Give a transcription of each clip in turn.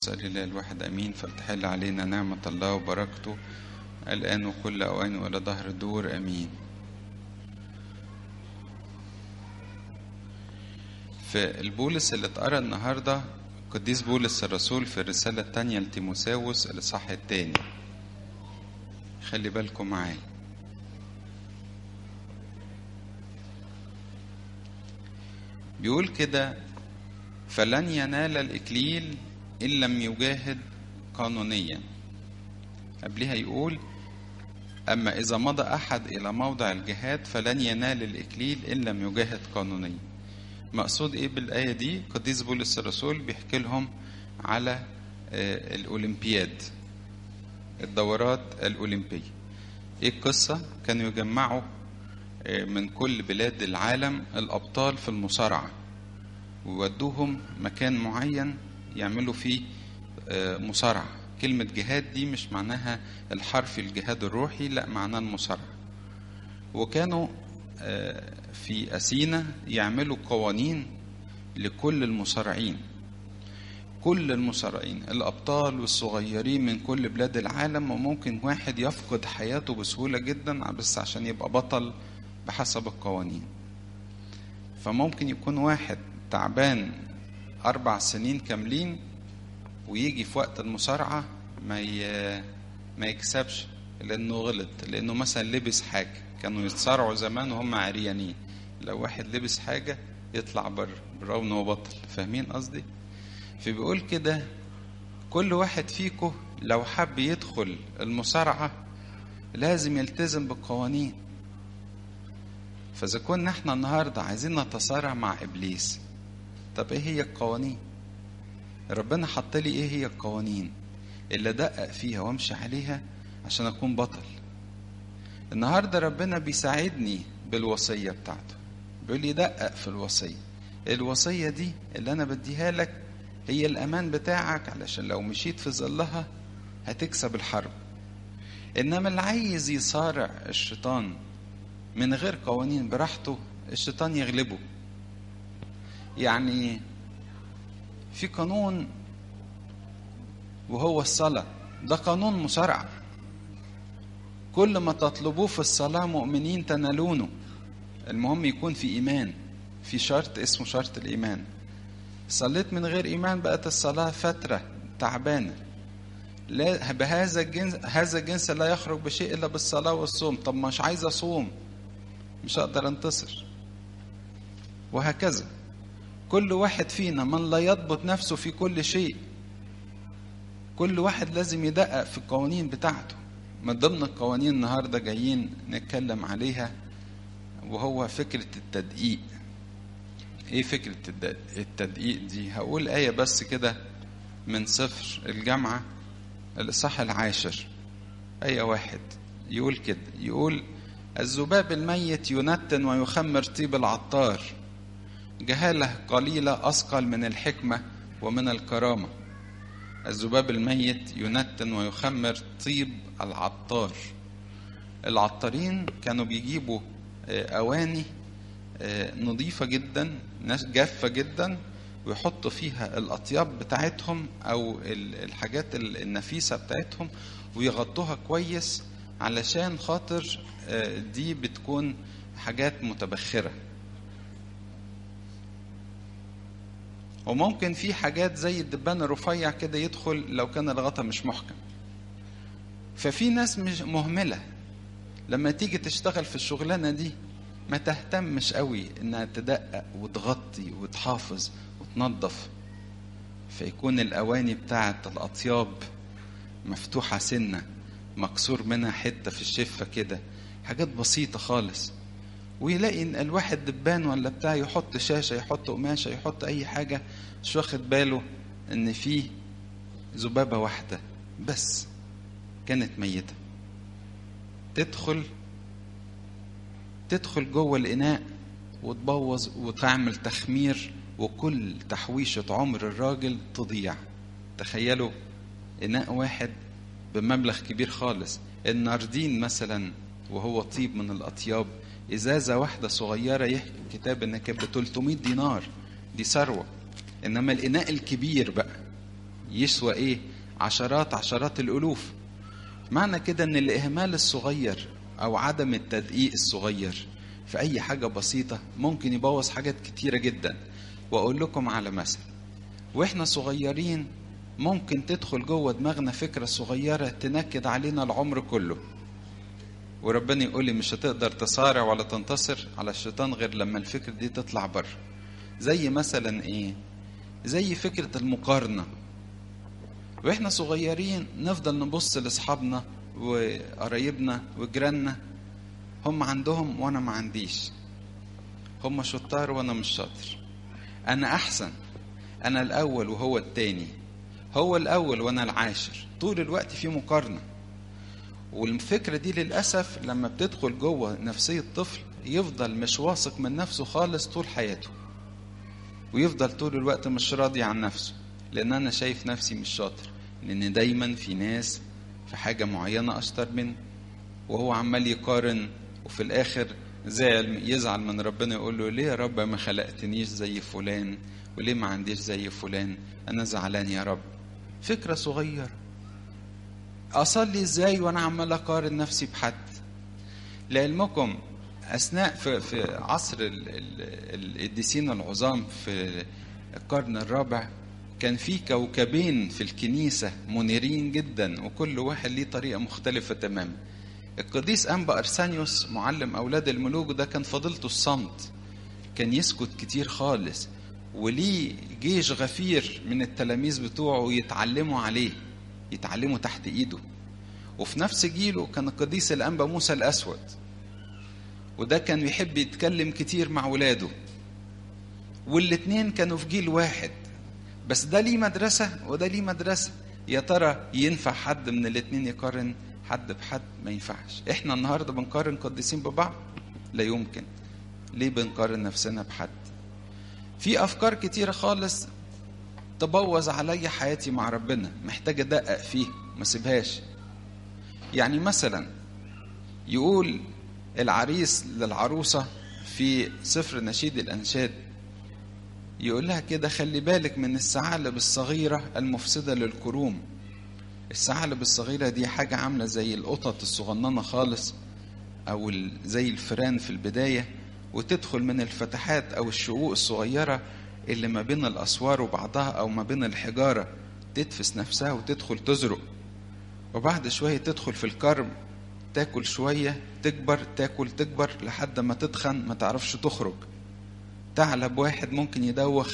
صلي الله الواحد امين فلتحل علينا نعمة الله وبركته الآن وكل أوان وإلى ظهر الدور امين. في البولس اللي اتقرا النهارده قديس بولس الرسول في الرسالة التانية لتيموساوس الإصحاح التاني. خلي بالكم معايا. بيقول كده فلن ينال الإكليل إن لم يجاهد قانونيا قبلها يقول أما إذا مضى أحد إلى موضع الجهاد فلن ينال الإكليل إن لم يجاهد قانونيا مقصود إيه بالآية دي قديس بولس الرسول بيحكي لهم على الأولمبياد الدورات الأولمبية إيه القصة كانوا يجمعوا من كل بلاد العالم الأبطال في المصارعة ويودوهم مكان معين يعملوا فيه مصارعة كلمة جهاد دي مش معناها الحرف الجهاد الروحي لا معناها المصارعة وكانوا في أثينا يعملوا قوانين لكل المصارعين كل المصارعين الأبطال والصغيرين من كل بلاد العالم وممكن واحد يفقد حياته بسهولة جدا بس عشان يبقى بطل بحسب القوانين فممكن يكون واحد تعبان أربع سنين كاملين ويجي في وقت المصارعة ما ي... ما يكسبش لأنه غلط لأنه مثلا لبس حاجة كانوا يتصارعوا زمان وهم عريانين لو واحد لبس حاجة يطلع بره برغم إن هو بطل فاهمين قصدي؟ فبيقول كده كل واحد فيكم لو حب يدخل المصارعة لازم يلتزم بالقوانين فإذا كنا احنا النهاردة عايزين نتصارع مع إبليس طب ايه هي القوانين ربنا حط لي ايه هي القوانين اللي ادقق فيها وامشي عليها عشان اكون بطل النهارده ربنا بيساعدني بالوصيه بتاعته بيقول لي دقق في الوصيه الوصيه دي اللي انا بديها لك هي الامان بتاعك علشان لو مشيت في ظلها هتكسب الحرب انما اللي عايز يصارع الشيطان من غير قوانين براحته الشيطان يغلبه يعني في قانون وهو الصلاة ده قانون مصارعة كل ما تطلبوه في الصلاة مؤمنين تنالونه المهم يكون في إيمان في شرط اسمه شرط الإيمان صليت من غير إيمان بقت الصلاة فترة تعبانة لا بهذا الجنس هذا الجنس لا يخرج بشيء إلا بالصلاة والصوم طب مش عايز أصوم مش هقدر أنتصر وهكذا كل واحد فينا من لا يضبط نفسه في كل شيء كل واحد لازم يدقق في القوانين بتاعته من ضمن القوانين النهارده جايين نتكلم عليها وهو فكرة التدقيق ايه فكرة التدقيق دي هقول آية بس كده من سفر الجامعة الإصحاح العاشر آية واحد يقول كده يقول الذباب الميت ينتن ويخمر طيب العطار جهالة قليلة أثقل من الحكمة ومن الكرامة الذباب الميت ينتن ويخمر طيب العطار العطارين كانوا بيجيبوا أواني نظيفة جدا جافة جدا ويحطوا فيها الأطياب بتاعتهم أو الحاجات النفيسة بتاعتهم ويغطوها كويس علشان خاطر دي بتكون حاجات متبخره وممكن في حاجات زي الدبان الرفيع كده يدخل لو كان الغطا مش محكم ففي ناس مش مهمله لما تيجي تشتغل في الشغلانه دي ما تهتمش قوي انها تدقق وتغطي وتحافظ وتنظف فيكون الاواني بتاعه الاطياب مفتوحه سنه مكسور منها حته في الشفه كده حاجات بسيطه خالص ويلاقي ان الواحد دبان ولا بتاع يحط شاشه يحط قماشه يحط اي حاجه مش واخد باله ان فيه ذبابه واحده بس كانت ميته تدخل تدخل جوه الاناء وتبوظ وتعمل تخمير وكل تحويشه عمر الراجل تضيع تخيلوا اناء واحد بمبلغ كبير خالص الناردين مثلا وهو طيب من الاطياب ازازه واحده صغيره يحكي الكتاب انها كانت ب 300 دينار دي ثروه انما الاناء الكبير بقى يسوى ايه عشرات عشرات الالوف معنى كده ان الاهمال الصغير او عدم التدقيق الصغير في اي حاجه بسيطه ممكن يبوظ حاجات كتيره جدا واقول لكم على مثل واحنا صغيرين ممكن تدخل جوه دماغنا فكره صغيره تنكد علينا العمر كله وربنا يقول لي مش هتقدر تصارع ولا تنتصر على الشيطان غير لما الفكره دي تطلع بره زي مثلا ايه زي فكره المقارنه واحنا صغيرين نفضل نبص لاصحابنا وقرايبنا وجيراننا هم عندهم وانا ما عنديش هم شطار وانا مش شاطر انا احسن انا الاول وهو التاني هو الاول وانا العاشر طول الوقت في مقارنه والفكره دي للاسف لما بتدخل جوه نفسيه طفل يفضل مش واثق من نفسه خالص طول حياته ويفضل طول الوقت مش راضي عن نفسه لان انا شايف نفسي مش شاطر لان دايما في ناس في حاجه معينه اشطر مني وهو عمال يقارن وفي الاخر زعل يزعل من ربنا يقول له ليه يا رب ما خلقتنيش زي فلان وليه ما عنديش زي فلان انا زعلان يا رب فكره صغيره اصلي ازاي وانا عمال اقارن نفسي بحد لعلمكم اثناء في, في عصر القديسين العظام في القرن الرابع كان في كوكبين في الكنيسه منيرين جدا وكل واحد ليه طريقه مختلفه تماما القديس انبا ارسانيوس معلم اولاد الملوك ده كان فضيلته الصمت كان يسكت كتير خالص وليه جيش غفير من التلاميذ بتوعه يتعلموا عليه يتعلموا تحت ايده وفي نفس جيله كان القديس الانبا موسى الاسود وده كان بيحب يتكلم كتير مع ولاده والاتنين كانوا في جيل واحد بس ده ليه مدرسة وده ليه مدرسة يا ترى ينفع حد من الاتنين يقارن حد بحد ما ينفعش احنا النهاردة بنقارن قديسين ببعض لا يمكن ليه بنقارن نفسنا بحد في افكار كتيرة خالص تبوظ عليا حياتي مع ربنا محتاج ادقق فيه ما سيبهاش يعني مثلا يقول العريس للعروسة في سفر نشيد الأنشاد يقول لها كده خلي بالك من الثعالب الصغيرة المفسدة للكروم الثعالب الصغيرة دي حاجة عاملة زي القطط الصغننة خالص أو زي الفئران في البداية وتدخل من الفتحات أو الشقوق الصغيرة اللي ما بين الأسوار وبعضها أو ما بين الحجارة تدفس نفسها وتدخل تزرق وبعد شوية تدخل في الكرم تاكل شوية تكبر تاكل تكبر لحد ما تتخن ما تعرفش تخرج ثعلب واحد ممكن يدوخ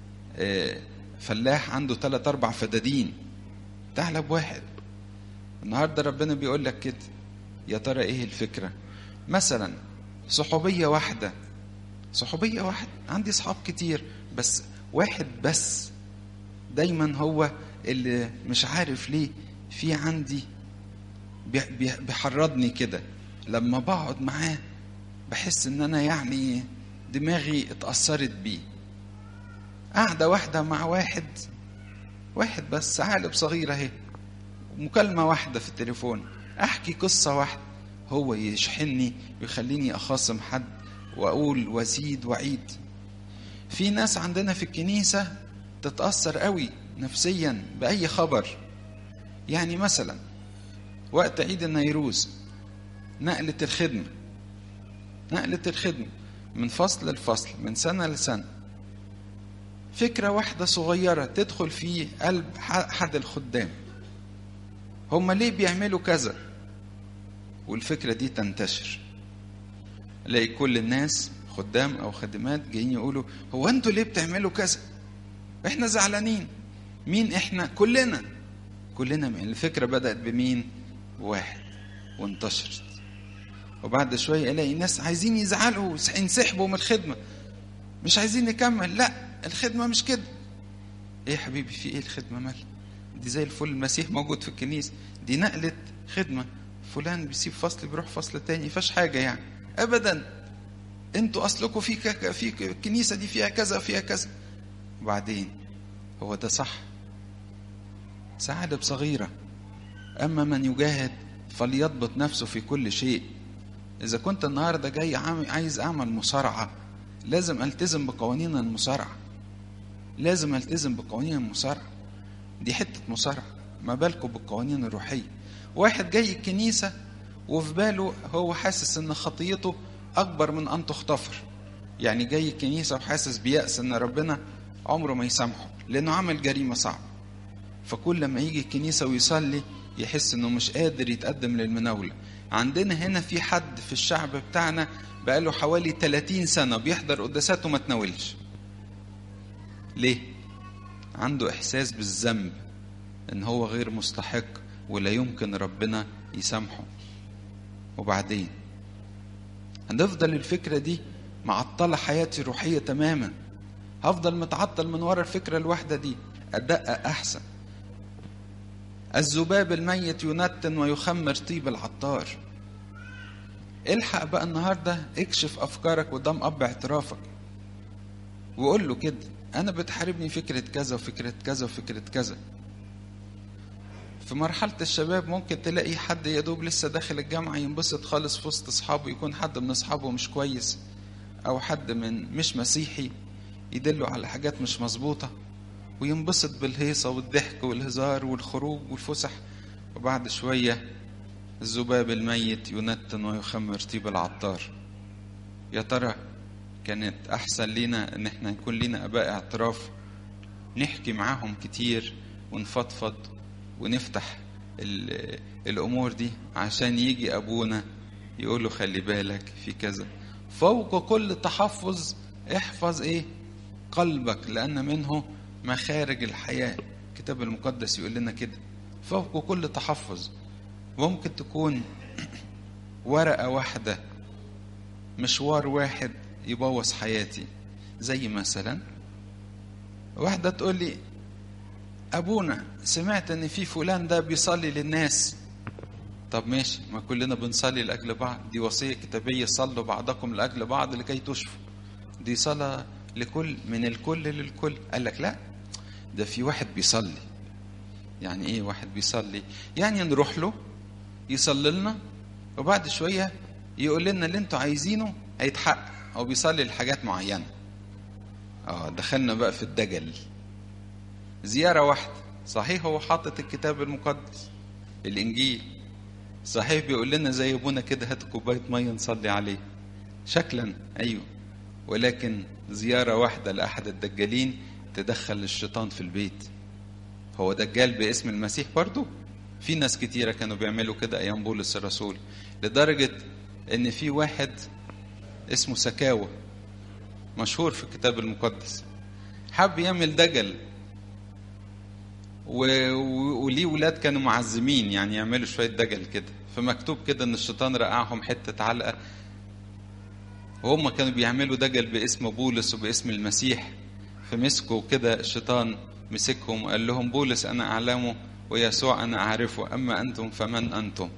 فلاح عنده ثلاث أربع فدادين ثعلب واحد النهارده ربنا بيقول لك كده يا ترى ايه الفكرة مثلا صحوبية واحدة صحوبية واحدة عندي صحاب كتير بس واحد بس دايما هو اللي مش عارف ليه في عندي بيحرضني كده لما بقعد معاه بحس ان انا يعني دماغي اتأثرت بيه قاعدة واحدة مع واحد واحد بس ثعالب صغيرة اهي مكالمة واحدة في التليفون احكي قصة واحدة هو يشحنني ويخليني اخاصم حد واقول وازيد واعيد في ناس عندنا في الكنيسة تتأثر قوي نفسيا بأي خبر يعني مثلا وقت عيد النيروز نقلة الخدمة نقلة الخدمة من فصل لفصل من سنة لسنة فكرة واحدة صغيرة تدخل في قلب حد الخدام هما ليه بيعملوا كذا والفكرة دي تنتشر الاقي كل الناس خدام او خادمات جايين يقولوا هو انتوا ليه بتعملوا كذا احنا زعلانين مين احنا كلنا كلنا من الفكرة بدأت بمين واحد وانتشرت وبعد شوية الاقي ناس عايزين يزعلوا ينسحبوا من الخدمة مش عايزين نكمل لا الخدمة مش كده ايه يا حبيبي في ايه الخدمة مال دي زي الفل المسيح موجود في الكنيسة دي نقلة خدمة فلان بيسيب فصل بيروح فصل تاني فاش حاجة يعني ابدا انتوا اصلكم في كك... في الكنيسة دي فيها كذا فيها كذا وبعدين هو ده صح ثعالب صغيرة أما من يجاهد فليضبط نفسه في كل شيء إذا كنت النهاردة جاي عايز أعمل مصارعة لازم ألتزم بقوانين المصارعة لازم ألتزم بقوانين المصارعة دي حتة مصارعة ما بالكم بالقوانين الروحية واحد جاي الكنيسة وفي باله هو حاسس ان خطيته اكبر من ان تغتفر يعني جاي الكنيسة وحاسس بيأس ان ربنا عمره ما يسامحه لانه عمل جريمة صعبة فكل لما يجي الكنيسة ويصلي يحس انه مش قادر يتقدم للمناولة عندنا هنا في حد في الشعب بتاعنا بقاله حوالي 30 سنة بيحضر قداسات وما تناولش ليه؟ عنده إحساس بالذنب إن هو غير مستحق ولا يمكن ربنا يسامحه وبعدين هنفضل الفكرة دي معطلة حياتي الروحية تماما هفضل متعطل من ورا الفكرة الواحدة دي أدقق أحسن الذباب الميت ينتن ويخمر طيب العطار الحق بقى النهارده اكشف افكارك قدام اب اعترافك وقول له كده انا بتحاربني فكره كذا وفكره كذا وفكره كذا في مرحلة الشباب ممكن تلاقي حد يا دوب لسه داخل الجامعة ينبسط خالص في وسط أصحابه يكون حد من أصحابه مش كويس أو حد من مش مسيحي يدله على حاجات مش مظبوطة وينبسط بالهيصة والضحك والهزار والخروج والفسح وبعد شوية الذباب الميت ينتن ويخمر طيب العطار يا ترى كانت أحسن لينا إن احنا يكون لينا آباء اعتراف نحكي معاهم كتير ونفضفض ونفتح الأمور دي عشان يجي أبونا يقول له خلي بالك في كذا فوق كل تحفظ احفظ ايه قلبك لأن منه مخارج الحياة الكتاب المقدس يقول لنا كده فوق كل تحفظ ممكن تكون ورقة واحدة مشوار واحد يبوظ حياتي زي مثلا واحدة تقول لي أبونا سمعت إن في فلان ده بيصلي للناس طب ماشي ما كلنا بنصلي لأجل بعض دي وصية كتابية صلوا بعضكم لأجل بعض لكي تشفوا دي صلاة لكل من الكل للكل قال لك لا ده في واحد بيصلي يعني ايه واحد بيصلي يعني نروح له يصلي لنا وبعد شويه يقول لنا اللي انتوا عايزينه هيتحقق او بيصلي لحاجات معينه اه دخلنا بقى في الدجل زياره واحده صحيح هو حاطط الكتاب المقدس الانجيل صحيح بيقول لنا زي ابونا كده هات كوبايه ميه نصلي عليه شكلا ايوه ولكن زياره واحده لاحد الدجالين تدخل الشيطان في البيت هو دجال باسم المسيح برضه في ناس كتيرة كانوا بيعملوا كده أيام بولس الرسول لدرجة إن في واحد اسمه سكاوى مشهور في الكتاب المقدس حب يعمل دجل و... و... وليه ولاد كانوا معزمين يعني يعملوا شوية دجل كده فمكتوب كده إن الشيطان رقعهم حتة علقة وهم كانوا بيعملوا دجل باسم بولس وباسم المسيح فمسكوا كده الشيطان مسكهم وقال لهم بولس أنا أعلمه ويسوع أنا أعرفه أما أنتم فمن أنتم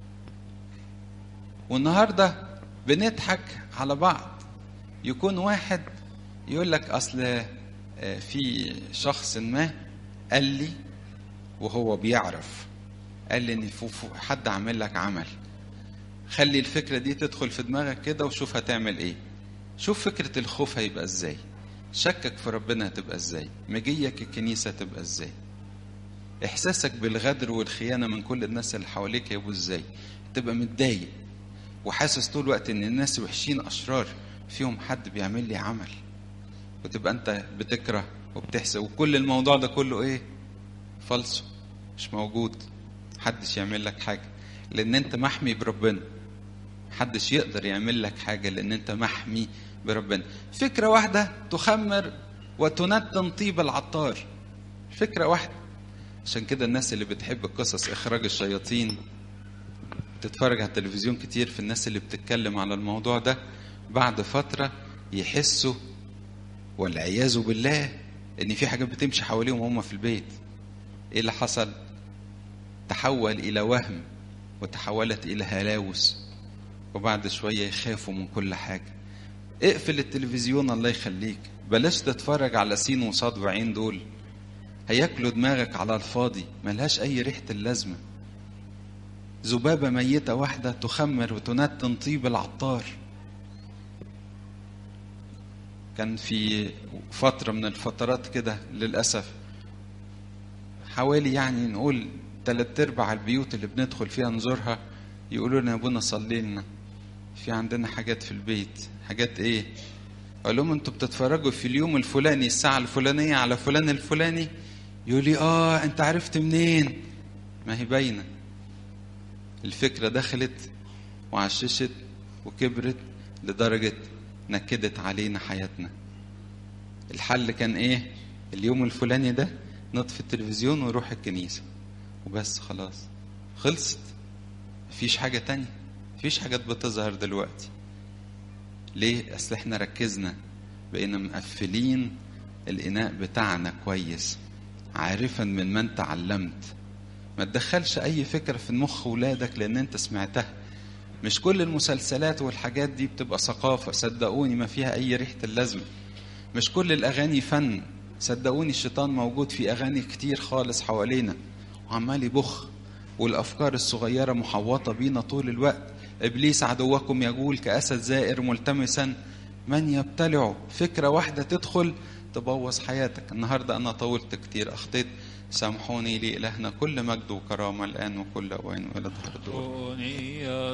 والنهاردة بنضحك على بعض يكون واحد يقول لك أصل في شخص ما قال لي وهو بيعرف قال لي إن حد عامل لك عمل خلي الفكرة دي تدخل في دماغك كده وشوف هتعمل إيه شوف فكرة الخوف هيبقى إزاي شكك في ربنا هتبقى إزاي مجيك الكنيسة هتبقى إزاي احساسك بالغدر والخيانه من كل الناس اللي حواليك هيبقوا ازاي تبقى متضايق وحاسس طول الوقت ان الناس وحشين اشرار فيهم حد بيعمل لي عمل وتبقى انت بتكره وبتحسب وكل الموضوع ده كله ايه فالصو مش موجود محدش يعمل لك حاجه لان انت محمي بربنا محدش يقدر يعمل لك حاجه لان انت محمي بربنا فكره واحده تخمر وتنتن طيب العطار فكره واحده عشان كده الناس اللي بتحب قصص اخراج الشياطين تتفرج على التلفزيون كتير في الناس اللي بتتكلم على الموضوع ده بعد فترة يحسوا والعياذ بالله ان في حاجات بتمشي حواليهم هم في البيت ايه اللي حصل تحول الى وهم وتحولت الى هلاوس وبعد شوية يخافوا من كل حاجة اقفل التلفزيون الله يخليك بلاش تتفرج على سين وصاد وعين دول هياكلوا دماغك على الفاضي ملهاش أي ريحة اللازمة ذبابة ميتة واحدة تخمر وتنتن طيب العطار كان في فترة من الفترات كده للأسف حوالي يعني نقول تلات ارباع البيوت اللي بندخل فيها نزورها يقولوا لنا يا ابونا صلي لنا في عندنا حاجات في البيت حاجات ايه اقول لهم انتوا بتتفرجوا في اليوم الفلاني الساعه الفلانيه على فلان الفلاني يقول لي اه انت عرفت منين ما هي باينه الفكره دخلت وعششت وكبرت لدرجه نكدت علينا حياتنا الحل كان ايه اليوم الفلاني ده نطفي التلفزيون ونروح الكنيسه وبس خلاص خلصت مفيش حاجه تانية مفيش حاجات بتظهر دلوقتي ليه اصل احنا ركزنا بقينا مقفلين الاناء بتاعنا كويس عارفا من من تعلمت ما تدخلش اي فكره في مخ ولادك لان انت سمعتها مش كل المسلسلات والحاجات دي بتبقى ثقافه صدقوني ما فيها اي ريحه اللازمه مش كل الاغاني فن صدقوني الشيطان موجود في اغاني كتير خالص حوالينا وعمال يبخ والافكار الصغيره محوطه بينا طول الوقت ابليس عدوكم يقول كاسد زائر ملتمسا من يبتلعه فكره واحده تدخل تبوظ حياتك النهارده انا طولت كتير اخطيت سامحوني لإلهنا كل مجد وكرامه الان وكل اوان والى ظهر الدور